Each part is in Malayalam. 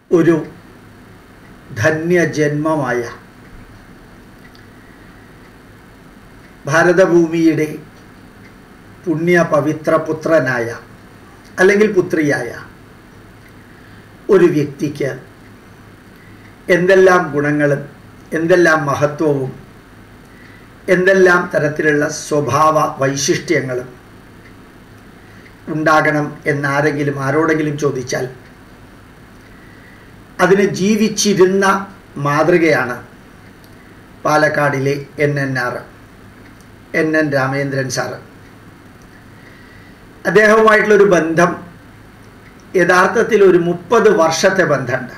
ഒരു ധന്യജന്മമായ ഭാരതഭൂമിയുടെ പുണ്യ പവിത്ര പുത്രനായ അല്ലെങ്കിൽ പുത്രിയായ ഒരു വ്യക്തിക്ക് എന്തെല്ലാം ഗുണങ്ങളും എന്തെല്ലാം മഹത്വവും എന്തെല്ലാം തരത്തിലുള്ള സ്വഭാവ വൈശിഷ്ട്യങ്ങളും ഉണ്ടാകണം എന്നാരെങ്കിലും ആരോടെങ്കിലും ചോദിച്ചാൽ അതിന് ജീവിച്ചിരുന്ന മാതൃകയാണ് പാലക്കാടിലെ N N R N N Ramendran sir അദ്ദേഹവുമായിട്ടുള്ളൊരു ബന്ധം യഥാർത്ഥത്തിൽ ഒരു മുപ്പത് വർഷത്തെ ബന്ധമുണ്ട്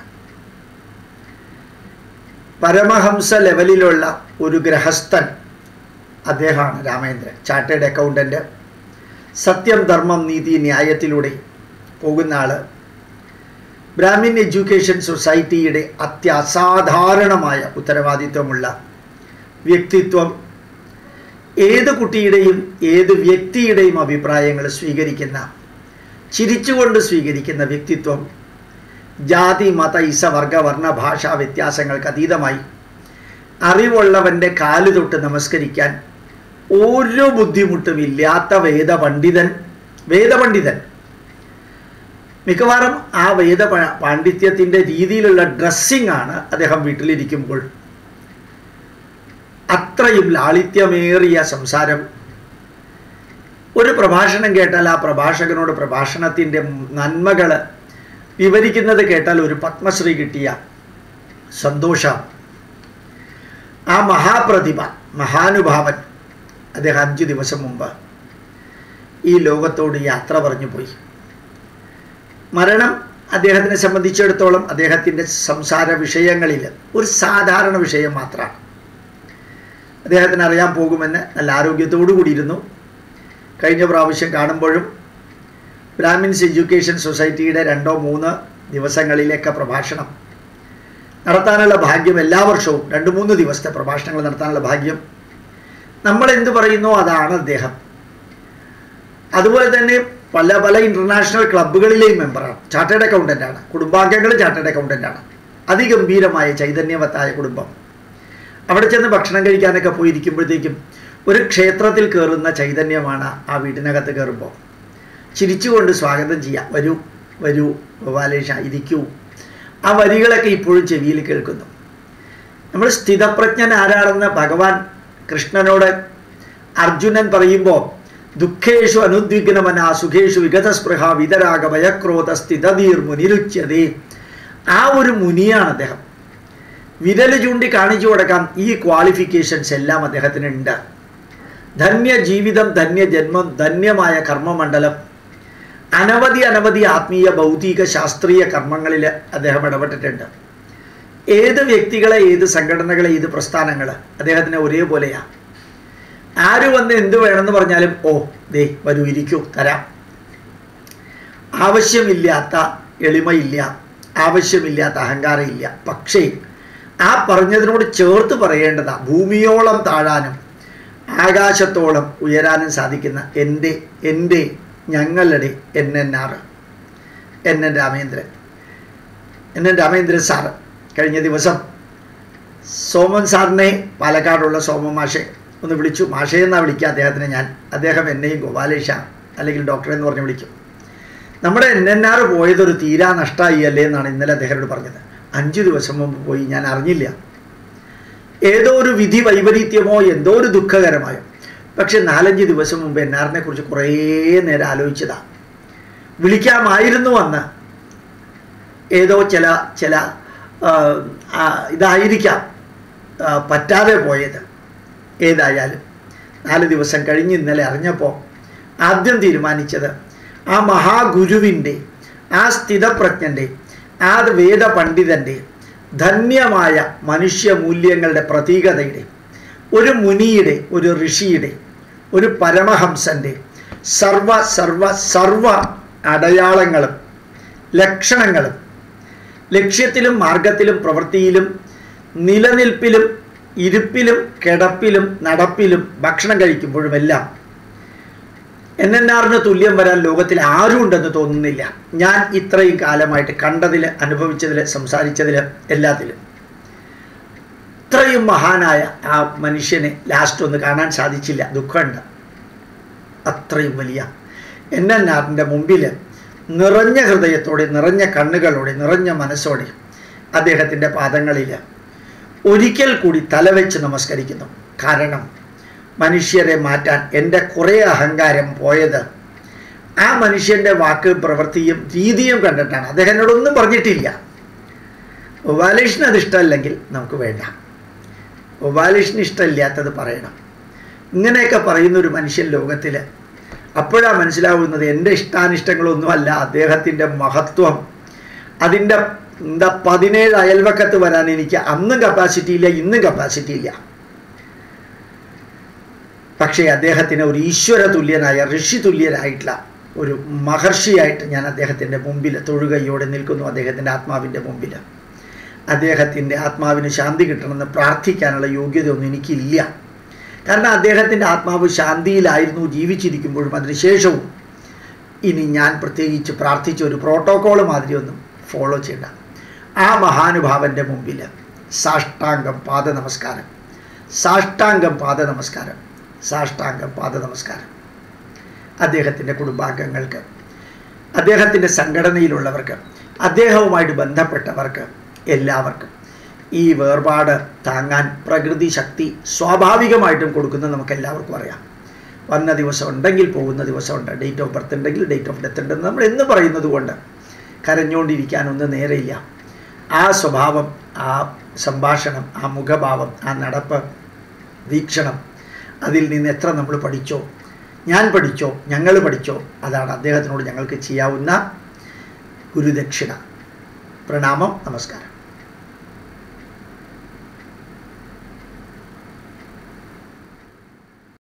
പരമഹംസ ലെവലിലുള്ള ഒരു ഗ്രഹസ്ഥൻ അദ്ദേഹമാണ് രാമേന്ദ്രൻ ചാർട്ടേഡ് അക്കൗണ്ടൻ്റ് സത്യം ധർമ്മം നീതി ന്യായത്തിലൂടെ പോകുന്ന ആള് ബ്രാഹ്മിൻ എഡ്യൂക്കേഷൻ സൊസൈറ്റിയുടെ അത്യസാധാരണമായ ഉത്തരവാദിത്വമുള്ള വ്യക്തിത്വം ഏത് കുട്ടിയുടെയും ഏത് വ്യക്തിയുടെയും അഭിപ്രായങ്ങൾ സ്വീകരിക്കുന്ന ചിരിച്ചുകൊണ്ട് സ്വീകരിക്കുന്ന വ്യക്തിത്വം ജാതി മത ഇസ വർഗ വർണ്ണ ഭാഷാ വ്യത്യാസങ്ങൾക്ക് അതീതമായി അറിവുള്ളവൻ്റെ കാല് തൊട്ട് നമസ്കരിക്കാൻ ഒരു ബുദ്ധിമുട്ടും ഇല്ലാത്ത വേദപണ്ഡിതൻ വേദപണ്ഡിതൻ മിക്കവാറും ആ വേദ പ- പാണ്ഡിത്യത്തിൻ്റെ രീതിയിലുള്ള ഡ്രസ്സിംഗ് ആണ് അദ്ദേഹം വീട്ടിലിരിക്കുമ്പോൾ അത്രയും ലാളിത്യമേറിയ സംസാരം ഒരു പ്രഭാഷണം കേട്ടാൽ ആ പ്രഭാഷകനോട് പ്രഭാഷണത്തിൻ്റെ നന്മകൾ വിവരിക്കുന്നത് കേട്ടാൽ ഒരു പത്മശ്രീ കിട്ടിയ സന്തോഷം ആ മഹാപ്രതിഭ മഹാനുഭാവൻ അദ്ദേഹം അഞ്ച് ദിവസം മുമ്പ് ഈ ലോകത്തോട് യാത്ര പറഞ്ഞു പോയി മരണം അദ്ദേഹത്തിനെ സംബന്ധിച്ചിടത്തോളം അദ്ദേഹത്തിൻ്റെ സംസാര വിഷയങ്ങളിൽ ഒരു സാധാരണ വിഷയം മാത്രമാണ് അദ്ദേഹത്തിന് അറിയാൻ പോകുമെന്ന് നല്ല ആരോഗ്യത്തോടു കൂടിയിരുന്നു കഴിഞ്ഞ പ്രാവശ്യം കാണുമ്പോഴും ബ്രാഹ്മിൻസ് എഡ്യൂക്കേഷൻ സൊസൈറ്റിയുടെ രണ്ടോ മൂന്ന് ദിവസങ്ങളിലേക്ക് പ്രഭാഷണം നടത്താനുള്ള ഭാഗ്യം എല്ലാ വർഷവും രണ്ട് മൂന്ന് ദിവസത്തെ പ്രഭാഷണങ്ങൾ നടത്താനുള്ള ഭാഗ്യം നമ്മൾ എന്ത് പറയുന്നോ അതാണ് അദ്ദേഹം അതുപോലെ തന്നെ പല പല ഇൻ്റർനാഷണൽ ക്ലബ്ബുകളിലെയും മെമ്പറാണ് ചാർട്ടേഡ് അക്കൗണ്ടൻ്റ് ആണ് കുടുംബാംഗങ്ങൾ ചാർട്ടേഡ് അക്കൗണ്ടൻ്റ് ആണ് അതിഗംഭീരമായ ചൈതന്യവത്തായ കുടുംബം അവിടെ ചെന്ന് ഭക്ഷണം കഴിക്കാനൊക്കെ പോയിരിക്കുമ്പോഴത്തേക്കും ഒരു ക്ഷേത്രത്തിൽ കയറുന്ന ചൈതന്യമാണ് ആ വീട്ടിനകത്ത് കയറുമ്പോൾ ചിരിച്ചുകൊണ്ട് സ്വാഗതം ചെയ്യാം വരൂ വരൂ ഗോപാലേഷ ഇരിക്കൂ ആ വരികളൊക്കെ ഇപ്പോഴും ചെവിയിൽ കേൾക്കുന്നു നമ്മൾ സ്ഥിതപ്രജ്ഞൻ ആരാണെന്ന് ഭഗവാൻ കൃഷ്ണനോട് അർജുനൻ പറയുമ്പോൾ ദുഃഖേഷു അനുദ്വിഗ്നമന സുഖേഷു വിഗതസ്പൃഹ വിതരാഗ ഭയക്രോധ സ്ഥിതധീർ മുനിരുച്യതേ ആ ഒരു മുനിയാണ് അദ്ദേഹം വിരൽ ചൂണ്ടി കാണിച്ചു കൊടുക്കാം ഈ ക്വാളിഫിക്കേഷൻസ് എല്ലാം അദ്ദേഹത്തിന് ഉണ്ട് ധന്യ ജീവിതം ധന്യ ജന്മം ധന്യമായ കർമ്മമണ്ഡലം അനവധി അനവധി ആത്മീയ ഭൗതിക ശാസ്ത്രീയ കർമ്മങ്ങളിൽ അദ്ദേഹം ഇടപെട്ടിട്ടുണ്ട് ഏത് വ്യക്തികളെ ഏത് സംഘടനകളെ ഏത് പ്രസ്ഥാനങ്ങൾ അദ്ദേഹത്തിന് ഒരേപോലെയാണ് ആര് വന്ന് എന്ത് വേണമെന്ന് പറഞ്ഞാലും ഓ ദേ വരൂ ഇരിക്കൂ തരാം ആവശ്യമില്ലാത്ത എളിമയില്ല ആവശ്യമില്ലാത്ത അഹങ്കാരം ഇല്ല പക്ഷേ ആ പറഞ്ഞതിനോട് ചേർത്ത് പറയേണ്ടതാ ഭൂമിയോളം താഴാനും ആകാശത്തോളം ഉയരാനും സാധിക്കുന്ന എൻ്റെ എൻ്റെ ഞങ്ങളുടെ N N R N N Ramendran N N Ramendran sir കഴിഞ്ഞ ദിവസം സോമൻ സാറിനെ പാലക്കാടുള്ള സോമൻ മാഷെ ഒന്ന് വിളിച്ചു മാഷേ എന്നാണ് വിളിക്കുക അദ്ദേഹത്തിനെ ഞാൻ അദ്ദേഹം എന്നെയും ഗോപാലേഷ അല്ലെങ്കിൽ ഡോക്ടറെ എന്ന് പറഞ്ഞ് വിളിക്കും നമ്മുടെ എൻ എൻ ആർ പോയതൊരു തീരാ നഷ്ടമായി അല്ലേ എന്നാണ് ഇന്നലെ അദ്ദേഹത്തോട് പറഞ്ഞത് അഞ്ച് ദിവസം മുമ്പ് പോയി ഞാൻ അറിഞ്ഞില്ല ഏതോ ഒരു വിധി വൈപരീത്യമോ എന്തോ ഒരു ദുഃഖകരമായോ പക്ഷെ നാലഞ്ച് ദിവസം മുമ്പ് എൻ ആറിനെ കുറിച്ച് കുറേ നേരം ആലോചിച്ചതാ വിളിക്കാമായിരുന്നു അന്ന് ഏതോ ചില ചില ആ, ആ, ഇതായിരിക്കാം ആ, പറ്റാതെ പോയത് ഏതായാലും നാല് ദിവസം കഴിഞ്ഞ് ഇന്നലെ അറിഞ്ഞപ്പോൾ ആദ്യം തീരുമാനിച്ചത് ആ മഹാഗുരുവിൻ്റെ ആ സ്ഥിതപ്രജ്ഞൻ്റെ ആ വേദ പണ്ഡിതൻ്റെ ധന്യമായ മനുഷ്യ മൂല്യങ്ങളുടെ പ്രതീകതയുടെ ഒരു മുനിയുടെ ഒരു ഋഷിയുടെ ഒരു പരമഹംസൻ്റെ സർവ സർവ സർവ അടയാളങ്ങളും ലക്ഷണങ്ങളും ലക്ഷ്യത്തിലും മാർഗത്തിലും പ്രവൃത്തിയിലും നിലനിൽപ്പിലും ഇരുപ്പിലും കിടപ്പിലും നടപ്പിലും ഭക്ഷണം കഴിക്കുമ്പോഴുമെല്ലാം എൻ എൻ ആറിന് തുല്യം വരാൻ ലോകത്തിൽ ആരും ഉണ്ടെന്ന് തോന്നുന്നില്ല ഞാൻ ഇത്രയും കാലമായിട്ട് കണ്ടതിൽ അനുഭവിച്ചതിൽ സംസാരിച്ചതിൽ എല്ലാത്തിലും ഇത്രയും മഹാനായ ആ മനുഷ്യനെ ലാസ്റ്റ് ഒന്ന് കാണാൻ സാധിച്ചില്ല ദുഃഖമുണ്ട് അത്രയും വലിയ എൻ എൻ ആറിൻ്റെ മുമ്പിൽ നിറഞ്ഞ ഹൃദയത്തോടെ നിറഞ്ഞ കണ്ണുകളോടെ നിറഞ്ഞ മനസ്സോടെ അദ്ദേഹത്തിൻ്റെ പാദങ്ങളിൽ ഒരിക്കൽ കൂടി തലവെച്ച് നമസ്കരിക്കുന്നു കാരണം മനുഷ്യരെ മാറ്റാൻ എൻ്റെ കുറേ അഹങ്കാരം പോയത് ആ മനുഷ്യൻ്റെ വാക്ക് പ്രവൃത്തിയും രീതിയും കണ്ടിട്ടാണ് അദ്ദേഹം എന്നോടൊന്നും പറഞ്ഞിട്ടില്ല ഉപാലേഷന് അത് ഇഷ്ടമല്ലെങ്കിൽ നമുക്ക് വേണ്ട ഉപാലേഷന് ഇഷ്ടമില്ലാത്തത് പറയണം ഇങ്ങനെയൊക്കെ പറയുന്ന ഒരു മനുഷ്യൻ ലോകത്തിൽ അപ്പോഴാണ് മനസ്സിലാവുന്നത് എൻ്റെ ഇഷ്ടാനിഷ്ടങ്ങളൊന്നുമല്ല അദ്ദേഹത്തിൻ്റെ മഹത്വം അതിൻ്റെ എന്താ പതിനേഴ് അയൽവക്കത്ത് വരാൻ എനിക്ക് അന്നും കപ്പാസിറ്റി ഇല്ല ഇന്നും കപ്പാസിറ്റി ഇല്ല പക്ഷേ അദ്ദേഹത്തിന് ഒരു ഈശ്വര തുല്യനായ ഋഷി തുല്യനായിട്ടുള്ള ഒരു മഹർഷിയായിട്ട് ഞാൻ അദ്ദേഹത്തിൻ്റെ മുമ്പിൽ തൊഴുകയോടെ നിൽക്കുന്നു അദ്ദേഹത്തിൻ്റെ ആത്മാവിൻ്റെ മുമ്പിൽ അദ്ദേഹത്തിൻ്റെ ആത്മാവിന് ശാന്തി കിട്ടണമെന്ന് പ്രാർത്ഥിക്കാനുള്ള യോഗ്യതയൊന്നും എനിക്കില്ല കാരണം അദ്ദേഹത്തിൻ്റെ ആത്മാവ് ശാന്തിയിലായിരുന്നു ജീവിച്ചിരിക്കുമ്പോഴും അതിനുശേഷവും ഇനി ഞാൻ പ്രത്യേകിച്ച് പ്രാർത്ഥിച്ച ഒരു പ്രോട്ടോക്കോൾ മാതിരിയൊന്നും ഫോളോ ചെയ്യണ്ട ആ മഹാനുഭാവൻ്റെ മുമ്പിൽ സാഷ്ടാംഗം പാദ നമസ്കാരം സാഷ്ടാംഗം പാദ നമസ്കാരം സാഷ്ടാംഗം പാദ നമസ്കാരം അദ്ദേഹത്തിൻ്റെ കുടുംബാംഗങ്ങൾക്ക് അദ്ദേഹത്തിൻ്റെ സംഘടനയിലുള്ളവർക്ക് അദ്ദേഹവുമായിട്ട് ബന്ധപ്പെട്ടവർക്ക് എല്ലാവർക്കും ഈ വേർപാട് താങ്ങാൻ പ്രകൃതി ശക്തി സ്വാഭാവികമായിട്ടും കൊടുക്കുന്നത് നമുക്ക് എല്ലാവർക്കും അറിയാം വന്ന ദിവസം ഉണ്ടെങ്കിൽ പോകുന്ന ദിവസമുണ്ട് ഡേറ്റ് ഓഫ് ബർത്ത് ഉണ്ടെങ്കിൽ ഡേറ്റ് ഓഫ് ഡെത്ത് ഉണ്ടെന്ന് നമ്മൾ എന്ന് പറയുന്നത് കൊണ്ട് കരഞ്ഞുകൊണ്ടിരിക്കാനൊന്നും നേരെയില്ല ആ സ്വഭാവം ആ സംഭാഷണം ആ മുഖഭാവം ആ നടപ്പ് വീക്ഷണം അതിൽ നിന്ന് എത്ര നമ്മൾ പഠിച്ചോ ഞാൻ പഠിച്ചോ ഞങ്ങൾ പഠിച്ചോ അതാണ് അദ്ദേഹത്തിനോട് ഞങ്ങൾക്ക് ചെയ്യാവുന്ന ഗുരുദക്ഷിണ പ്രണാമം നമസ്കാരം